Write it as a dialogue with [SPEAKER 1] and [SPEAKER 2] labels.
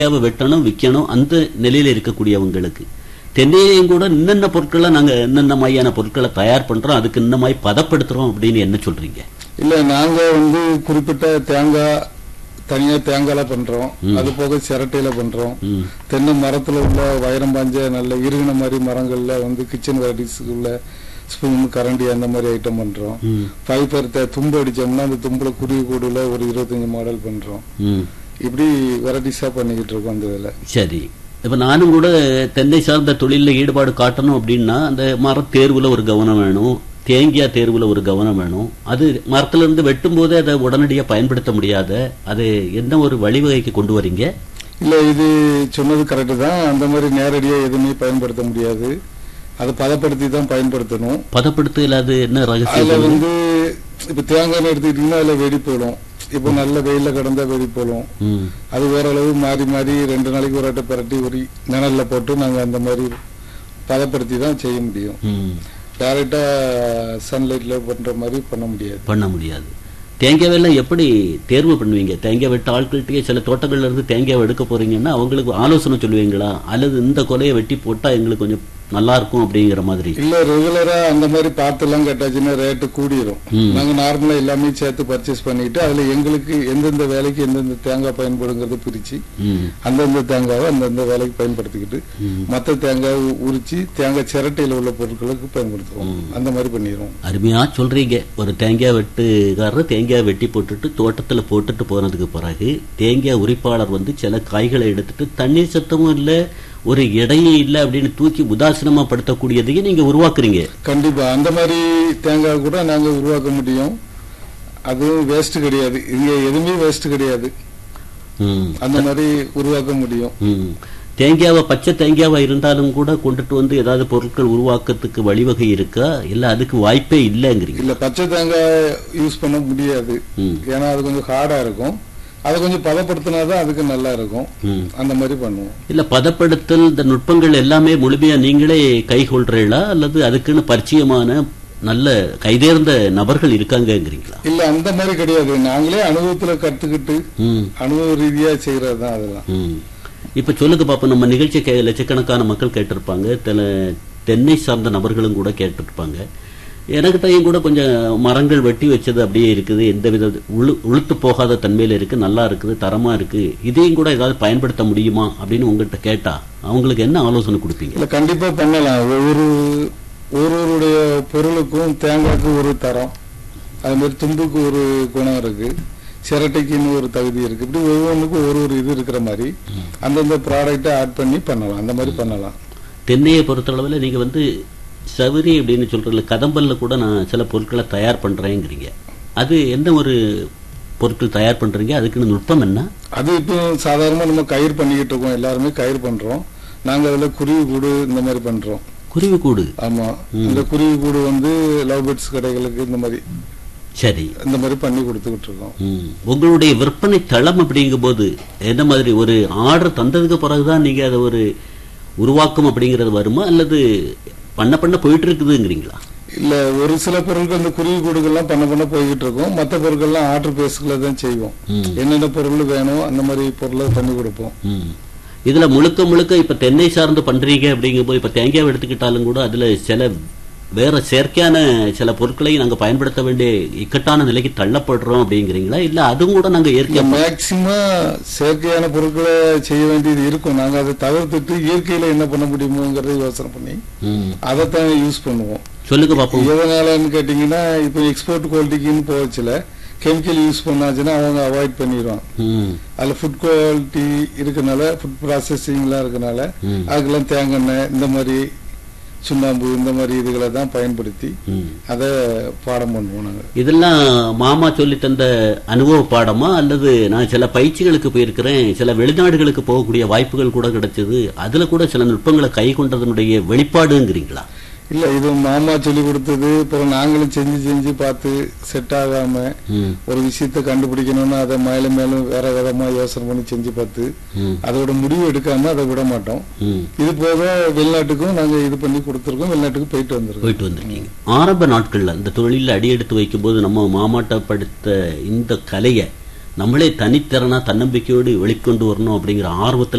[SPEAKER 1] தேவை வெட்டணும் விற்கணும் அந்த நிலையில இருக்கக்கூடியவங்களுக்கு தென்னையிலையும் கூட இன்னென்ன பொருட்களை நாங்க இன்னென்ன மாதிரியான பொருட்களை தயார் பண்றோம் அதுக்கு இந்த மாதிரி பதப்படுத்துறோம் அப்படின்னு என்ன சொல்றீங்க
[SPEAKER 2] இல்ல நாங்க வந்து குறிப்பிட்ட தேங்காய் தனியா தேங்காய்ல பண்றோம் அது போக சிரட்டையில பண்றோம்
[SPEAKER 1] ம்.
[SPEAKER 2] தென்னை மரத்துல உள்ள வைரம் பாஞ்ச நல்ல இருகின மாதிரி மரங்கள்ல வந்து கிச்சன் வெரைட்டிஸ்க்கு உள்ள ஸ்பூன் கரண்டி அந்த மாதிரி ஐட்டம் பண்றோம்
[SPEAKER 1] ம்.
[SPEAKER 2] ஃபைபர் தும்பு அடிச்சோம்னா அந்த தும்புல குருவி கூடுல ஒரு இருபத்தஞ்சு மாடல் பண்றோம்
[SPEAKER 1] ம்
[SPEAKER 2] இப்படி வெரைட்டிஸா பண்ணிக்கிட்டு இருக்கோம் அந்த இதுல
[SPEAKER 1] சரி இப்ப நானும் கூட தென்னை சார்ந்த தொழிலில் ஈடுபாடு காட்டணும் அப்படின்னா அந்த மரத் தேர்வுல ஒரு கவனம் வேணும் தேங்கியா தேர்வுல ஒரு கவனம் வேணும் அது மரத்துல இருந்து வெட்டும் போதே அதை உடனடியாக பயன்படுத்த முடியாத அது என்ன ஒரு வழிவகைக்கு கொண்டு வரீங்க
[SPEAKER 2] இல்ல இது சொன்னது கரெக்ட் தான் அந்த மாதிரி நேரடியா எதுவுமே பயன்படுத்த முடியாது அதை பதப்படுத்தி தான் பயன்படுத்தணும்
[SPEAKER 1] பதப்படுத்தல அது என்ன
[SPEAKER 2] அதுல
[SPEAKER 1] ரகசியம்
[SPEAKER 2] வந்து இப்ப தேங்காய் எடுத்துக்கிட்டீங்கன்னா அதுல வெடி போடும் இப்ப நல்ல வெயில்ல கிடந்தா வெடி போடும்
[SPEAKER 1] ம்
[SPEAKER 2] அது ஓரளவு மாறி மாறி ரெண்டு நாளைக்கு ஒரு ஆட்டை பரட்டி ஒரு நிழல்ல போட்டு நாங்க அந்த மாதிரி பதப்படுத்தி தான் செய்ய முடியும்
[SPEAKER 1] ம்
[SPEAKER 2] டைரக்டா சன்லைட்ல பண்ற மாதிரி பண்ண முடியாது
[SPEAKER 1] பண்ண முடியாது தேங்காய் எல்லாம் எப்படி தேர்வு பண்ணுவீங்க தேங்காய் வெட்ட ஆட்கள்கிட்டயே சில தோட்டங்கள்ல இருந்து தேங்காய் எடுக்க போறீங்கன்னா அவங்களுக்கு ஆலோசனை சொல்லுவீங்களா அல்லது இந்த கொலையை வெட்டி போட்டா எங்களுக்கு கொஞ்சம் நல்லா இருக்கும் அப்படிங்கிற மாதிரி
[SPEAKER 2] இல்ல ரெகுலரா அந்த மாதிரி பார்த்து எல்லாம் கேட்டாச்சுன்னா ரேட்டு கூடிரும்
[SPEAKER 1] ம்.
[SPEAKER 2] நாங்க நார்மலா எல்லாமே சேர்த்து பர்ச்சேஸ் பண்ணிட்டு அதுல எங்களுக்கு எந்தெந்த வேலைக்கு எந்தெந்த தேங்காய் பயன்படுங்கிறத பிரிச்சு
[SPEAKER 1] ம்
[SPEAKER 2] அந்தந்த தேங்காவை அந்தந்த வேலைக்கு பயன்படுத்திக்கிட்டு
[SPEAKER 1] ம்.
[SPEAKER 2] மத்த தேங்காய் உரிச்சு தேங்காய் சிரட்டையில உள்ள பொருட்களுக்கு பயன்படுத்துவோம் அந்த மாதிரி பண்ணிடுவோம்
[SPEAKER 1] அருமையா சொல்றீங்க ஒரு தேங்காய் வெட்டுக்காரர் தேங்காய் வெட்டி போட்டுட்டு தோட்டத்துல போட்டுட்டு போனதுக்கு பிறகு தேங்காய் உரிப்பாளர் வந்து சில காய்களை எடுத்துட்டு தண்ணீர் சத்தமும் இல்ல ஒரு இடையும் இல்ல அப்படின்னு தூக்கி உதாசீனமா படுத்தக்கூடியதையும் நீங்க உருவாக்குறீங்க
[SPEAKER 2] கண்டிப்பா அந்த மாதிரி தேங்காய் கூட நாங்க உருவாக்க முடியும் அதுவும் வேஸ்ட் கிடையாது இங்க எதுவுமே வேஸ்ட் கிடையாது
[SPEAKER 1] ம்
[SPEAKER 2] அந்த மாதிரி உருவாக்க முடியும்
[SPEAKER 1] ம். தேங்காவை பச்சை தேங்காவா இருந்தாலும் கூட கொண்டுட்டு வந்து ஏதாவது பொருட்கள் உருவாக்கத்துக்கு வழிவகை இருக்கா இல்ல அதுக்கு வாய்ப்பே இல்லைங்கிறீங்க
[SPEAKER 2] இல்ல பச்சை தேங்காய் யூஸ் பண்ண முடியாது
[SPEAKER 1] ம்.
[SPEAKER 2] ஏன்னா அது கொஞ்சம் ஹார்டா இருக்கும் அதை கொஞ்சம் பதப்படுத்தினாதான் அதுக்கு நல்லா இருக்கும்
[SPEAKER 1] ம்.
[SPEAKER 2] அந்த மாதிரி பண்ணுவோம்
[SPEAKER 1] இல்ல பதப்படுத்தல் இந்த நுட்பங்கள் எல்லாமே முழுமையா நீங்களே கைகொள்றீங்களா அல்லது அதுக்குன்னு பரிச்சயமான நல்ல கைதேர்ந்த நபர்கள் இருக்காங்கங்கிறீங்களா
[SPEAKER 2] இல்ல அந்த மாதிரி கிடையாது நாங்களே அனுபவத்துல கத்துக்கிட்டு
[SPEAKER 1] ம்
[SPEAKER 2] அனுபவ ரீதியா செய்யறது தான் அதெல்லாம்
[SPEAKER 1] ம். இப்ப சொல்லுங்க பாப்போம் நம்ம நிகழ்ச்சி கே- லட்சக்கணக்கான மக்கள் கேட்டிருப்பாங்க தெல தென்னை சார்ந்த நபர்களும் கூட கேட்டிருப்பாங்க எனக்கிட்டையும் கூட கொஞ்சம் மரங்கள் வெட்டி வச்சது அப்படியே இருக்குது எந்த வித உழு உளுத்து போகாத தன்மையில இருக்கு நல்லா இருக்குது தரமா இருக்கு இதையும் கூட ஏதாவது பயன்படுத்த முடியுமா அப்படின்னு உங்ககிட்ட கேட்டா அவங்களுக்கு என்ன ஆலோசனை கொடுப்பீங்க
[SPEAKER 2] இல்ல கண்டிப்பா பண்ணலாம் ஒவ்வொரு ஒருவருடைய பொருளுக்கும் தேங்காய்க்கு ஒரு தரம் அது மாதிரி தும்புக்கு ஒரு குணம் இருக்கு சிரட்டைக்குன்னு ஒரு தகுதி இருக்கு இப்படி ஒவ்வொன்றுக்கும் ஒரு ஒரு இது இருக்கிற மாதிரி அந்தந்த ப்ராடக்ட்டை ஆட் பண்ணி பண்ணலாம் அந்த மாதிரி பண்ணலாம்
[SPEAKER 1] தென்னையை பொறுத்தளவில் நீங்க வந்து சவுரி அப்படின்னு சொல்றதுல கதம்பல்ல கூட நான் சில பொருட்களை தயார் பண்றேங்கிறீங்க அது எந்த ஒரு பொருட்கள் தயார் பண்றீங்க அதுக்குன்னு நுட்பம் என்ன
[SPEAKER 2] அது இப்போ சாதாரணமா நம்ம கயிறு பண்ணிக்கிட்டு இருக்கோம் எல்லாருமே கயிறு பண்றோம் நாங்க அதுல குருவி கூடு இந்த மாதிரி பண்றோம்
[SPEAKER 1] குருவி கூடு
[SPEAKER 2] ஆமா இந்த குருவி கூடு வந்து லவ் பேர்ட்ஸ் கடைகளுக்கு இந்த மாதிரி
[SPEAKER 1] சரி
[SPEAKER 2] இந்த மாதிரி பண்ணி கொடுத்துக்கிட்டு இருக்கோம்
[SPEAKER 1] ம். உங்களுடைய விற்பனை தளம் அப்படிங்கும் போது என்ன மாதிரி ஒரு ஆர்டர் தந்ததுக்கு பிறகுதான் நீங்க அதை ஒரு உருவாக்கம் அப்படிங்கிறது வருமா அல்லது பண்ண பண்ண போயிட்டு இருக்குதுங்கிறீங்களா
[SPEAKER 2] இல்ல ஒரு சில பொருட்கள் இந்த குருவி கூடுகள்லாம் பண்ண பண்ண போய்கிட்டு இருக்கோம் மற்ற பொருட்கள்லாம் ஆர்டர் பேஸ்ல தான் செய்வோம்
[SPEAKER 1] ம்.
[SPEAKER 2] என்னென்ன பொருள் வேணும் அந்த மாதிரி பொருளை பண்ணி கொடுப்போம்
[SPEAKER 1] ம். இதுல முழுக்க முழுக்க இப்ப தென்னை சார்ந்து பண்றீங்க அப்படிங்கும்போது இப்ப தேங்காய் எடுத்துக்கிட்டாலும் கூட அதுல சில வேற செயற்கையான சில பொருட்களையும் நாங்க பயன்படுத்த வேண்டிய இக்கட்டான நிலைக்கு தள்ளப்படுறோம் அப்படிங்கிறீங்களா இல்ல அதுவும் கூட நாங்க இயற்கை
[SPEAKER 2] மேக்சிமம் செயற்கையான பொருட்களை செய்ய வேண்டியது இருக்கும் நாங்க அதை தவிர்த்துட்டு இயற்கையில என்ன பண்ண முடியுமோங்கிறத யோசனை பண்ணி
[SPEAKER 1] ம்.
[SPEAKER 2] அதைத்தான் யூஸ் பண்ணுவோம்
[SPEAKER 1] சொல்லுங்க பாப்போம்
[SPEAKER 2] எதனாலன்னு கேட்டீங்கன்னா இப்போ எக்ஸ்போர்ட் குவாலிட்டிக்குன்னு போச்சுல கெமிக்கல் யூஸ் பண்ணாச்சுன்னா அவங்க அவாய்ட் பண்ணிடுவாங்க
[SPEAKER 1] ம்.
[SPEAKER 2] அதுல ஃபுட் குவாலிட்டி இருக்கனால ஃபுட் ப்ராசஸிங்லாம் இருக்கனால
[SPEAKER 1] ம்.
[SPEAKER 2] அதுக்கெல்லாம் தேங்காய் இந்த மாதிரி சுண்ணாம்பு இந்த மாதிரி இதுகளை தான் பயன்படுத்தி
[SPEAKER 1] ம்.
[SPEAKER 2] அதை பாடம் பண்ணுவோம் நாங்க
[SPEAKER 1] இதெல்லாம் மாமா சொல்லி தந்த அனுபவ பாடமா அல்லது நான் சில பயிற்சிகளுக்கு போயிருக்கிறேன் சில வெளிநாடுகளுக்கு போகக்கூடிய வாய்ப்புகள் கூட கிடைச்சது அதுல கூட சில நுட்பங்களை கை கொண்டதனுடைய வெளிப்பாடுங்கிறீங்களா
[SPEAKER 2] இல்ல இது மாமா சொல்லி கொடுத்தது அப்புறம் நாங்களும் செஞ்சு செஞ்சு பார்த்து செட் ஆகாம
[SPEAKER 1] ம்.
[SPEAKER 2] ஒரு விஷயத்த கண்டுபிடிக்கணும்னு அதை மேலும் மேலும் வேற விதமா யோசனை பண்ணி செஞ்சு பார்த்து
[SPEAKER 1] ம்.
[SPEAKER 2] அதோட முடிவு எடுக்காம அதை விட மாட்டோம்
[SPEAKER 1] ம்.
[SPEAKER 2] இது போக வெளிநாட்டுக்கும் நாங்க இது பண்ணி கொடுத்துருக்கோம் வெளிநாட்டுக்கு போயிட்டு வந்திருக்கோம்
[SPEAKER 1] போயிட்டு வந்திருக்கீங்க ஆரம்ப நாட்கள்ல இந்த தொழிலில் அடியெடுத்து வைக்கும்போது நம்ம மாமாட்டப்படுத்த இந்த கலையை நம்மளே தனித்திறனா தன்னம்பிக்கையோடு வெளிக்கொண்டு வரணும் அப்படிங்கிற ஆர்வத்துல